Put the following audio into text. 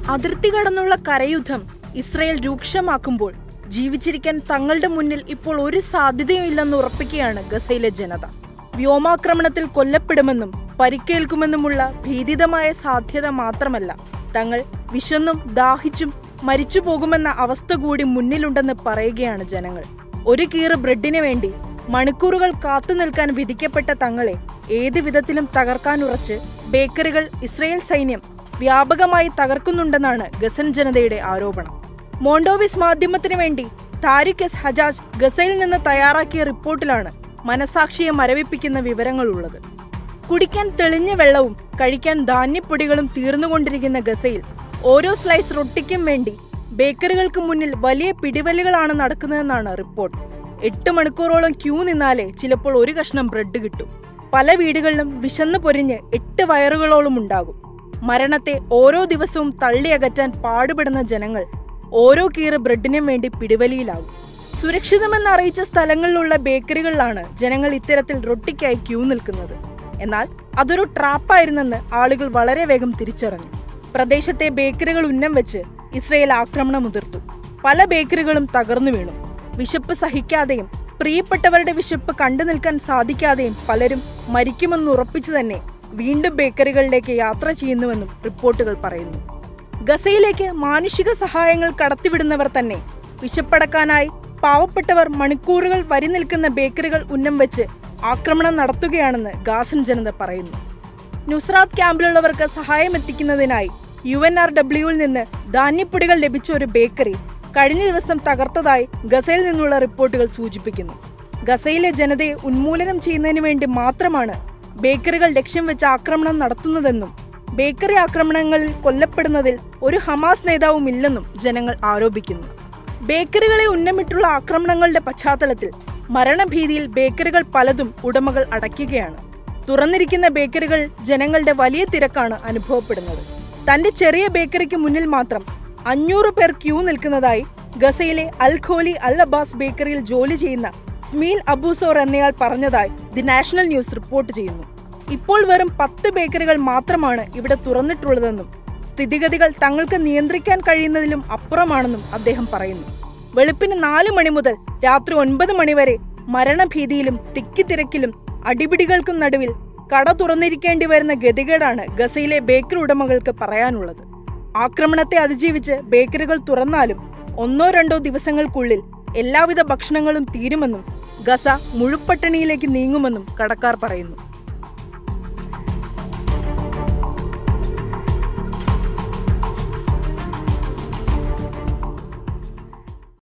അതിർത്തി കടന്നുള്ള കരയുദ്ധം ഇസ്രയേൽ രൂക്ഷമാക്കുമ്പോൾ ജീവിച്ചിരിക്കാൻ തങ്ങളുടെ മുന്നിൽ ഇപ്പോൾ ഒരു സാധ്യതയും ഇല്ലെന്ന് ഉറപ്പിക്കുകയാണ് ഗസയിലെ ജനത വ്യോമാക്രമണത്തിൽ കൊല്ലപ്പെടുമെന്നും പരിക്കേൽക്കുമെന്നുമുള്ള ഭീതിതമായ സാധ്യത മാത്രമല്ല തങ്ങൾ വിശന്നും ദാഹിച്ചും മരിച്ചു പോകുമെന്ന അവസ്ഥ കൂടി മുന്നിലുണ്ടെന്ന് പറയുകയാണ് ജനങ്ങൾ ഒരു കീറ് ബ്രെഡിന് വേണ്ടി മണിക്കൂറുകൾ കാത്തു നിൽക്കാൻ വിധിക്കപ്പെട്ട തങ്ങളെ ഏത് വിധത്തിലും തകർക്കാനുറച്ച് ബേക്കറികൾ ഇസ്രയേൽ സൈന്യം വ്യാപകമായി തകർക്കുന്നുണ്ടെന്നാണ് ഗസൻ ജനതയുടെ ആരോപണം മോണ്ടോവിസ് മാധ്യമത്തിന് വേണ്ടി താരിഖ് എസ് ഹജാജ് ഗസയിൽ നിന്ന് തയ്യാറാക്കിയ റിപ്പോർട്ടിലാണ് മനസാക്ഷിയെ മരവിപ്പിക്കുന്ന വിവരങ്ങളുള്ളത് കുടിക്കാൻ തെളിഞ്ഞ വെള്ളവും കഴിക്കാൻ ധാന്യപ്പൊടികളും തീർന്നുകൊണ്ടിരിക്കുന്ന ഗസയിൽ ഓരോ സ്ലൈസ് റൊട്ടിക്കും വേണ്ടി ബേക്കറികൾക്ക് മുന്നിൽ വലിയ പിടിവലികളാണ് നടക്കുന്നതെന്നാണ് റിപ്പോർട്ട് എട്ട് മണിക്കൂറോളം ക്യൂ നിന്നാലേ ചിലപ്പോൾ ഒരു കഷ്ണം ബ്രെഡ് കിട്ടും പല വീടുകളിലും വിശന്ന് പൊരിഞ്ഞ് എട്ട് വയറുകളോളം ഉണ്ടാകും മരണത്തെ ഓരോ ദിവസവും തള്ളിയകറ്റാൻ പാടുപെടുന്ന ജനങ്ങൾ ഓരോ കീറ് ബ്രെഡിനും വേണ്ടി പിടിവലിയിലാകും സുരക്ഷിതമെന്ന് അറിയിച്ച സ്ഥലങ്ങളിലുള്ള ബേക്കറികളിലാണ് ജനങ്ങൾ ഇത്തരത്തിൽ റൊട്ടിക്കായി ക്യൂ നിൽക്കുന്നത് എന്നാൽ അതൊരു ട്രാപ്പായിരുന്നെന്ന് ആളുകൾ വളരെ വേഗം തിരിച്ചറിഞ്ഞു പ്രദേശത്തെ ബേക്കറികൾ ഉന്നം വെച്ച് ഇസ്രയേൽ ആക്രമണം മുതിർത്തു പല ബേക്കറികളും തകർന്നു വീണു വിശപ്പ് സഹിക്കാതെയും പ്രിയപ്പെട്ടവരുടെ വിശപ്പ് കണ്ടു നിൽക്കാൻ സാധിക്കാതെയും പലരും മരിക്കുമെന്ന് ഉറപ്പിച്ചു തന്നെ വീണ്ടും ബേക്കറികളിലേക്ക് യാത്ര ചെയ്യുന്നുവെന്നും റിപ്പോർട്ടുകൾ പറയുന്നു ഗസയിലേക്ക് മാനുഷിക സഹായങ്ങൾ കടത്തിവിടുന്നവർ തന്നെ വിശപ്പടക്കാനായി പാവപ്പെട്ടവർ മണിക്കൂറുകൾ വരി നിൽക്കുന്ന ബേക്കറികൾ ഉന്നം വെച്ച് ആക്രമണം നടത്തുകയാണെന്ന് ഗാസൻ ജനത പറയുന്നു നുസ്രാത്ത് ക്യാമ്പിലുള്ളവർക്ക് സഹായം എത്തിക്കുന്നതിനായി യു എൻ ആർ ഡബ്ല്യുവിൽ നിന്ന് ധാന്യപ്പൊടികൾ ലഭിച്ച ഒരു ബേക്കറി കഴിഞ്ഞ ദിവസം തകർത്തതായി ഗസയിൽ നിന്നുള്ള റിപ്പോർട്ടുകൾ സൂചിപ്പിക്കുന്നു ഗസയിലെ ജനതയെ ഉന്മൂലനം ചെയ്യുന്നതിന് വേണ്ടി മാത്രമാണ് ബേക്കറികൾ ലക്ഷ്യം വെച്ച് ആക്രമണം നടത്തുന്നതെന്നും ബേക്കറി ആക്രമണങ്ങളിൽ കൊല്ലപ്പെടുന്നതിൽ ഒരു ഹമാസ് നേതാവും ഇല്ലെന്നും ജനങ്ങൾ ആരോപിക്കുന്നു ബേക്കറികളെ ഉന്നമിട്ടുള്ള ആക്രമണങ്ങളുടെ പശ്ചാത്തലത്തിൽ മരണഭീതിയിൽ ബേക്കറികൾ പലതും ഉടമകൾ അടയ്ക്കുകയാണ് തുറന്നിരിക്കുന്ന ബേക്കറികൾ ജനങ്ങളുടെ വലിയ തിരക്കാണ് അനുഭവപ്പെടുന്നത് തന്റെ ചെറിയ ബേക്കറിക്ക് മുന്നിൽ മാത്രം അഞ്ഞൂറ് പേർ ക്യൂ നിൽക്കുന്നതായി ഗസയിലെ അൽ ഖോലി അൽ അബ്ബാസ് ബേക്കറിയിൽ ജോലി ചെയ്യുന്ന സ്മീൽ അബൂസോർ എന്നയാൾ പറഞ്ഞതായി ദി നാഷണൽ ന്യൂസ് റിപ്പോർട്ട് ചെയ്യുന്നു ഇപ്പോൾ വെറും പത്ത് ബേക്കറികൾ മാത്രമാണ് ഇവിടെ തുറന്നിട്ടുള്ളതെന്നും സ്ഥിതിഗതികൾ തങ്ങൾക്ക് നിയന്ത്രിക്കാൻ കഴിയുന്നതിലും അപ്പുറമാണെന്നും അദ്ദേഹം പറയുന്നു വെളുപ്പിന് നാല് മണി മുതൽ രാത്രി ഒൻപത് മണിവരെ മരണഭീതിയിലും തിക്കിത്തിരക്കിലും അടിപിടികൾക്കും നടുവിൽ കട തുറന്നിരിക്കേണ്ടി വരുന്ന ഗതികേടാണ് ഗസയിലെ ബേക്കറി ഉടമകൾക്ക് പറയാനുള്ളത് ആക്രമണത്തെ അതിജീവിച്ച് ബേക്കറികൾ തുറന്നാലും ഒന്നോ രണ്ടോ ദിവസങ്ങൾക്കുള്ളിൽ എല്ലാവിധ ഭക്ഷണങ്ങളും തീരുമെന്നും ഗസ മുഴുപ്പട്ടിണിയിലേക്ക് നീങ്ങുമെന്നും കടക്കാർ പറയുന്നു